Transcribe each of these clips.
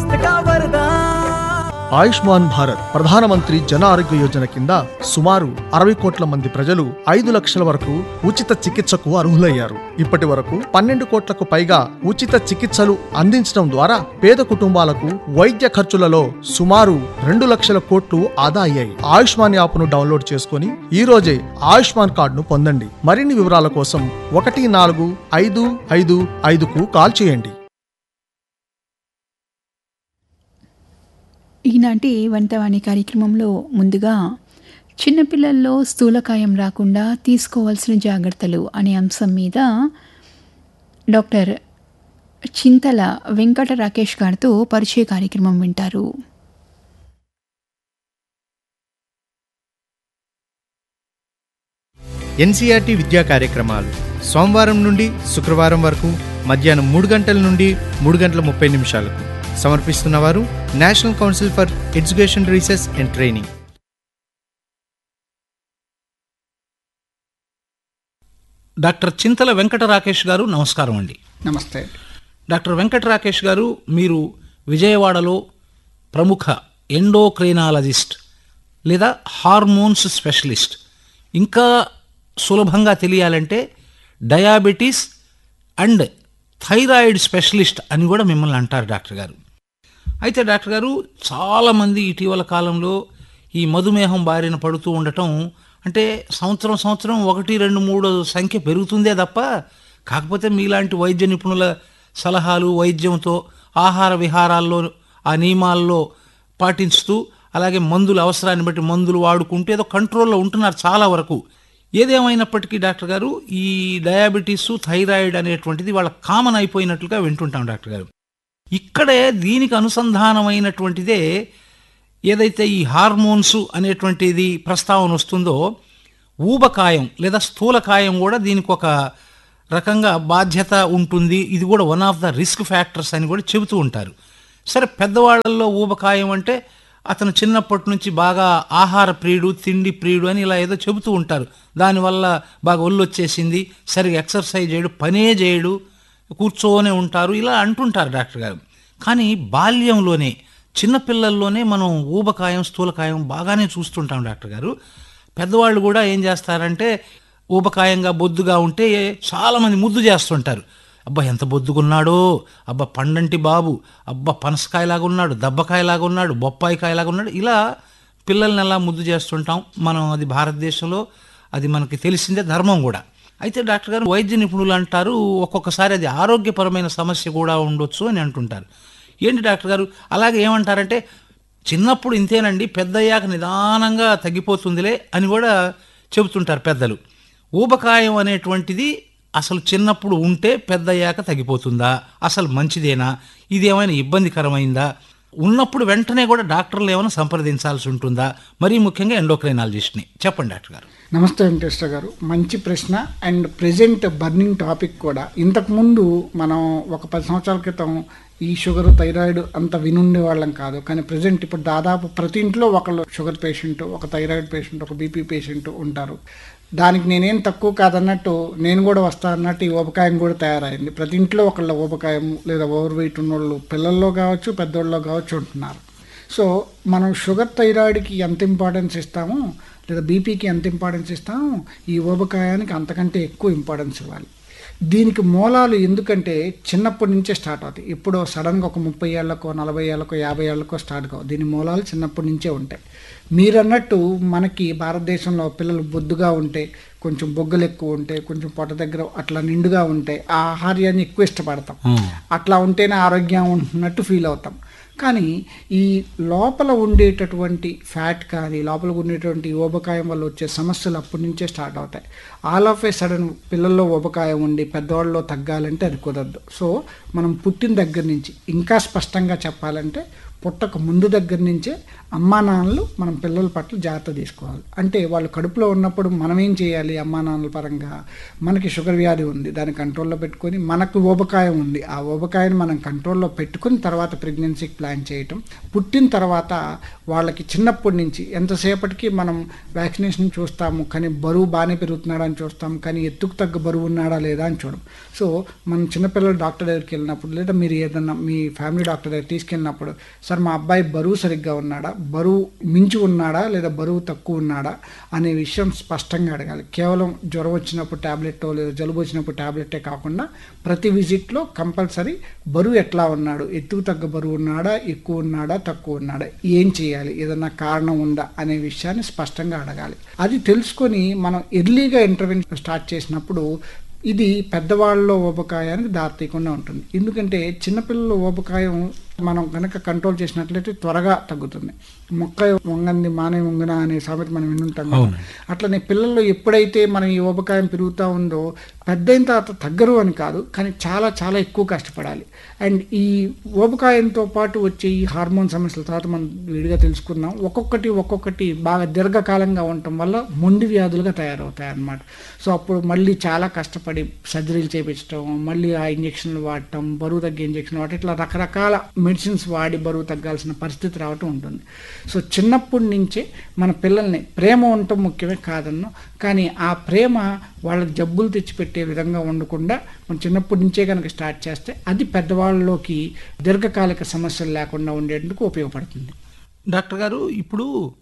स्वास्थ्य का वरदान ఆయుష్మాన్ భారత్ ప్రధానమంత్రి జన ఆరోగ్య యోజన కింద సుమారు అరవై కోట్ల మంది ప్రజలు ఐదు లక్షల వరకు ఉచిత చికిత్సకు అర్హులయ్యారు ఇప్పటి వరకు పన్నెండు కోట్లకు పైగా ఉచిత చికిత్సలు అందించడం ద్వారా పేద కుటుంబాలకు వైద్య ఖర్చులలో సుమారు రెండు లక్షల కోట్లు ఆదా అయ్యాయి ఆయుష్మాన్ యాప్ను డౌన్లోడ్ చేసుకుని ఈ రోజే ఆయుష్మాన్ కార్డును పొందండి మరిన్ని వివరాల కోసం ఒకటి నాలుగు ఐదు ఐదు ఐదుకు కాల్ చేయండి ఈనాటి వంటవాణి కార్యక్రమంలో ముందుగా చిన్నపిల్లల్లో స్థూలకాయం రాకుండా తీసుకోవాల్సిన జాగ్రత్తలు అనే అంశం మీద డాక్టర్ చింతల వెంకట రాకేష్ గారితో పరిచయ కార్యక్రమం వింటారు ఎన్సీఆర్టీ విద్యా కార్యక్రమాలు సోమవారం నుండి శుక్రవారం వరకు మధ్యాహ్నం మూడు గంటల నుండి మూడు గంటల ముప్పై నిమిషాలకు సమర్పిస్తున్నవారు national council for education research and training doctor Chintala Venkata Rakesh garu నమస్కారం అండి నమస్తే డాక్టర్ వెంకట రాకేష్ గారు మీరు విజయవాడలో ప్రముఖ ఎండోక్రైనాలజిస్ట్ లేదా హార్మోన్స్ స్పెషలిస్ట్ ఇంకా సులభంగా తెలియాలంటే డయాబెటీస్ అండ్ థైరాయిడ్ స్పెషలిస్ట్ అని కూడా మిమ్మల్ని అంటారు డాక్టర్ గారు అయితే డాక్టర్ గారు చాలామంది ఇటీవల కాలంలో ఈ మధుమేహం బారిన పడుతూ ఉండటం అంటే సంవత్సరం సంవత్సరం ఒకటి రెండు మూడు సంఖ్య పెరుగుతుందే తప్ప కాకపోతే మీలాంటి వైద్య నిపుణుల సలహాలు వైద్యంతో ఆహార విహారాల్లో ఆ నియమాల్లో పాటిస్తూ అలాగే మందులు అవసరాన్ని బట్టి మందులు వాడుకుంటూ ఏదో కంట్రోల్లో ఉంటున్నారు చాలా వరకు ఏదేమైనప్పటికీ డాక్టర్ గారు ఈ డయాబెటీస్ థైరాయిడ్ అనేటువంటిది వాళ్ళ కామన్ అయిపోయినట్లుగా వింటుంటాం డాక్టర్ గారు ఇక్కడే దీనికి అనుసంధానమైనటువంటిదే ఏదైతే ఈ హార్మోన్స్ అనేటువంటిది ప్రస్తావన వస్తుందో ఊబకాయం లేదా స్థూలకాయం కూడా దీనికి ఒక రకంగా బాధ్యత ఉంటుంది ఇది కూడా one of the risk factors అని కూడా చెబుతూ ఉంటారు సరే పెద్దవాళ్ళల్లో ఊబకాయం అంటే అతను చిన్నప్పటి నుంచి బాగా ఆహార ప్రియుడు తిండి ప్రియుడు అని ఇలా ఏదో చెబుతూ ఉంటారు దానివల్ల బాగా ఒళ్ళు వచ్చేసింది సరిగా ఎక్సర్సైజ్ చేయడు పనే చేయడు కూర్చోనే ఉంటారు ఇలా అంటుంటారు డాక్టర్ గారు కానీ బాల్యంలోనే చిన్నపిల్లల్లోనే మనం ఊబకాయం స్థూలకాయం బాగానే చూస్తుంటాం డాక్టర్ గారు పెద్దవాళ్ళు కూడా ఏం చేస్తారంటే ఊబకాయంగా బొద్దుగా ఉంటే చాలామంది ముద్దు చేస్తుంటారు అబ్బా ఎంత బొద్దుగున్నాడో అబ్బా పండంటి బాబు అబ్బా పనసకాయలాగా ఉన్నాడు దబ్బకాయలాగా ఉన్నాడు బొప్పాయికాయలాగా ఉన్నాడు ఇలా పిల్లల్ని ఎలా ముద్దు చేస్తుంటాం మనం అది భారతదేశంలో అది మనకి తెలిసిందే ధర్మం కూడా అయితే డాక్టర్ గారు వైద్య నిపుణులు అంటారు ఒక్కొక్కసారి అది ఆరోగ్యపరమైన సమస్య కూడా ఉండొచ్చు అని అంటుంటారు ఏంటి డాక్టర్ గారు అలాగే ఏమంటారంటే చిన్నప్పుడు ఇంతేనండి పెద్దయ్యాక నిదానంగా తగ్గిపోతుందిలే అని కూడా చెబుతుంటారు పెద్దలు ఊబకాయం అనేటువంటిది అసలు చిన్నప్పుడు ఉంటే పెద్దయ్యాక తగ్గిపోతుందా అసలు మంచిదేనా ఇది ఏమైనా ఇబ్బందికరమైందా ఉన్నప్పుడు వెంటనే కూడా డాక్టర్లు ఏమైనా సంప్రదించాల్సి ఉంటుందా మరీ ముఖ్యంగా ఎండోక్రైనాలజిస్ట్ని చెప్పండి డాక్టర్ గారు నమస్తే వెంకటేశ్వర గారు మంచి ప్రశ్న అండ్ ప్రెజెంట్ బర్నింగ్ టాపిక్ కూడా ఇంతకుముందు మనం ఒక పది సంవత్సరాల క్రితం ఈ షుగర్ థైరాయిడ్ అంత వినుండే వాళ్ళం కాదు కానీ ప్రజెంట్ ఇప్పుడు దాదాపు ప్రతి ఇంట్లో ఒకళ్ళు షుగర్ పేషెంట్ ఒక థైరాయిడ్ పేషెంట్ ఒక బీపీ పేషెంట్ ఉంటారు దానికి నేనేం తక్కువ కాదన్నట్టు నేను కూడా వస్తా అన్నట్టు ఈ ఊబకాయం కూడా తయారైంది ప్రతి ఇంట్లో ఒకళ్ళ ఊబకాయం లేదా ఓవర్ వెయిట్ ఉన్నోళ్ళు పిల్లల్లో కావచ్చు పెద్దోళ్ళలో కావచ్చు ఉంటున్నారు సో మనం షుగర్ థైరాయిడ్కి ఎంత ఇంపార్టెన్స్ ఇస్తామో లేదా బీపీకి ఎంత ఇంపార్టెన్స్ ఇస్తామో ఈ ఊబకాయానికి అంతకంటే ఎక్కువ ఇంపార్టెన్స్ ఇవ్వాలి దీనికి మూలాలు ఎందుకంటే చిన్నప్పటి నుంచే స్టార్ట్ అవుతాయి ఇప్పుడు సడన్గా ఒక ముప్పై ఏళ్ళకో నలభై ఏళ్ళకో యాభై ఏళ్ళకో స్టార్ట్ కావు దీని మూలాలు చిన్నప్పటి నుంచే ఉంటాయి మీరన్నట్టు మనకి భారతదేశంలో పిల్లలు బొద్దుగా ఉంటే కొంచెం బొగ్గలు ఎక్కువ ఉంటే కొంచెం పొట్ట దగ్గర అట్లా నిండుగా ఉంటే ఆ ఆహార్యాన్ని ఎక్కువ ఇష్టపడతాం అట్లా ఉంటేనే ఆరోగ్యం ఉంటున్నట్టు ఫీల్ అవుతాం కానీ ఈ లోపల ఉండేటటువంటి ఫ్యాట్ కానీ లోపల ఉండేటువంటి ఊబకాయం వల్ల వచ్చే సమస్యలు అప్పటి నుంచే స్టార్ట్ అవుతాయి ఆల్ ఆఫ్ ఏ సడన్ పిల్లల్లో ఊబకాయం ఉండి పెద్దవాళ్ళలో తగ్గాలంటే అది కుదరదు సో మనం పుట్టిన దగ్గర నుంచి ఇంకా స్పష్టంగా చెప్పాలంటే పుట్టక ముందు దగ్గర నుంచే అమ్మా నాన్నలు మనం పిల్లల పట్ల జాగ్రత్త తీసుకోవాలి అంటే వాళ్ళు కడుపులో ఉన్నప్పుడు మనం ఏం చేయాలి చేయాలి అమ్మా నాన్నల పరంగా మనకి షుగర్ వ్యాధి ఉంది దాన్ని కంట్రోల్లో పెట్టుకొని మనకు ఊబకాయం ఉంది ఆ ఊబకాయాన్ని మనం కంట్రోల్లో పెట్టుకుని తర్వాత ప్రెగ్నెన్సీకి ప్లాన్ చేయటం పుట్టిన తర్వాత వాళ్ళకి చిన్నప్పటి నుంచి ఎంతసేపటికి మనం వ్యాక్సినేషన్ చూస్తాము కానీ బరువు బాగానే పెరుగుతున్నాడా అని చూస్తాం కానీ ఎత్తుకు తగ్గ బరువు ఉన్నాడా లేదా అని చూడం సో మనం చిన్నపిల్లలు డాక్టర్ దగ్గరికి వెళ్ళినప్పుడు లేదా మీరు ఏదన్నా మీ ఫ్యామిలీ డాక్టర్ దగ్గర తీసుకెళ్ళినప్పుడు సార్ మా అబ్బాయి బరువు సరిగ్గా ఉన్నాడా బరువు మించి ఉన్నాడా లేదా బరువు తక్కువ ఉన్నాడా అనే విషయం స్పష్టంగా అడగాలి కేవలం జ్వరం వచ్చినప్పుడు ట్యాబ్లెట్ లేదా జలుబు వచ్చినప్పుడు ట్యాబ్లెటే కాకుండా ప్రతి విజిట్లో కంపల్సరీ బరువు ఎట్లా ఉన్నాడు ఎత్తుకు తగ్గ బరువు ఉన్నాడా ఎక్కువ ఉన్నాడా తక్కువ ఉన్నాడా ఏం చేయాలి ఏదన్నా కారణం ఉందా అనే విషయాన్ని స్పష్టంగా అడగాలి అది తెలుసుకొని మనం ఎర్లీగా ఇంటర్వెన్షన్ స్టార్ట్ చేసినప్పుడు ఇది పెద్దవాళ్ళలో ఊబకాయానికి దారితీయకుండా ఉంటుంది ఎందుకంటే చిన్నపిల్లల ఊబకాయం మనం కనుక కంట్రోల్ చేసినట్లయితే త్వరగా తగ్గుతుంది మొక్క వంగంది మానే వంగన అనే సామెత మనం వినుంటాం కదా. అట్లనే పిల్లల్లో ఎప్పుడైతే మనం ఈ ఊబకాయం పెరుగుతూ ఉందో పెద్ద అయిన తర్వాత తగ్గరు అని కాదు కానీ చాలా చాలా ఎక్కువ కష్టపడాలి అండ్ ఈ ఊబకాయంతో పాటు వచ్చే ఈ హార్మోన్ సమస్యల తర్వాత మనం విడిగా తెలుసుకుందాం ఒక్కొక్కటి ఒక్కొక్కటి బాగా దీర్ఘకాలంగా ఉండటం వల్ల మొండి వ్యాధులుగా తయారవుతాయి అన్నమాట సో అప్పుడు మళ్ళీ చాలా కష్టపడి సర్జరీలు చేయించడం మళ్ళీ ఆ ఇంజక్షన్లు వాడటం బరువు తగ్గే ఇంజక్షన్ వాడటం ఇట్లా రకరకాల మెడిసిన్స్ వాడి బరువు తగ్గాల్సిన పరిస్థితి రావటం ఉంటుంది సో చిన్నప్పటి నుంచే మన పిల్లల్ని ప్రేమ ఉండటం ముఖ్యమే కాదన్ను కానీ ఆ ప్రేమ వాళ్ళకి జబ్బులు తెచ్చిపెట్టే విధంగా ఉండకుండా మనం చిన్నప్పటి నుంచే కనుక స్టార్ట్ చేస్తే అది పెద్దవాళ్ళలోకి దీర్ఘకాలిక సమస్యలు లేకుండా ఉండేందుకు ఉపయోగపడుతుంది డాక్టర్ గారు ఇప్పుడు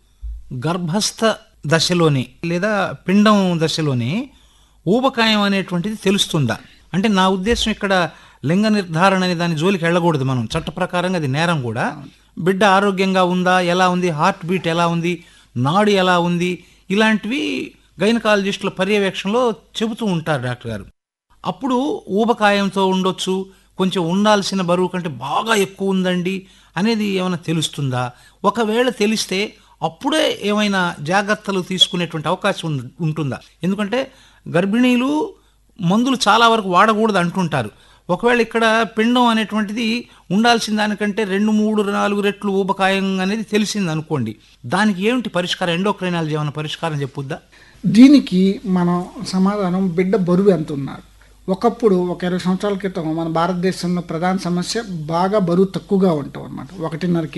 గర్భస్థ దశలోనే లేదా పిండం దశలోనే ఊబకాయం అనేటువంటిది తెలుస్తుందా అంటే నా ఉద్దేశం ఇక్కడ లింగ నిర్ధారణ అనే దాని జోలికి వెళ్ళకూడదు మనం చట్ట ప్రకారంగా అది నేరం కూడా బిడ్డ ఆరోగ్యంగా ఉందా ఎలా ఉంది హార్ట్ బీట్ ఎలా ఉంది నాడు ఎలా ఉంది ఇలాంటివి గైనకాలజిస్టుల పర్యవేక్షణలో చెబుతూ ఉంటారు డాక్టర్ గారు అప్పుడు ఊబకాయంతో ఉండొచ్చు కొంచెం ఉండాల్సిన బరువు కంటే బాగా ఎక్కువ ఉందండి అనేది ఏమైనా తెలుస్తుందా ఒకవేళ తెలిస్తే అప్పుడే ఏమైనా జాగ్రత్తలు తీసుకునేటువంటి అవకాశం ఉం- ఉంటుందా ఎందుకంటే గర్భిణీలు మందులు చాలా వరకు వాడకూడదు అంటుంటారు ఒకవేళ ఇక్కడ పిండం అనేటువంటిది ఉండాల్సిన దానికంటే రెండు మూడు నాలుగు రెట్లు ఊబకాయం అనేది తెలిసింది అనుకోండి దానికి ఏమిటి పరిష్కారం ఎండోక్రైనాలజీ ఏమైనా పరిష్కారం చెప్పుద్దా దీనికి మనం సమాధానం బిడ్డ బరువు ఎంత ఉన్నారు ఒకప్పుడు ఒక ఇరవై సంవత్సరాల క్రితం మన భారతదేశంలో ప్రధాన సమస్య బాగా బరువు తక్కువగా ఉంటాం అనమాట ఒకటిన్నర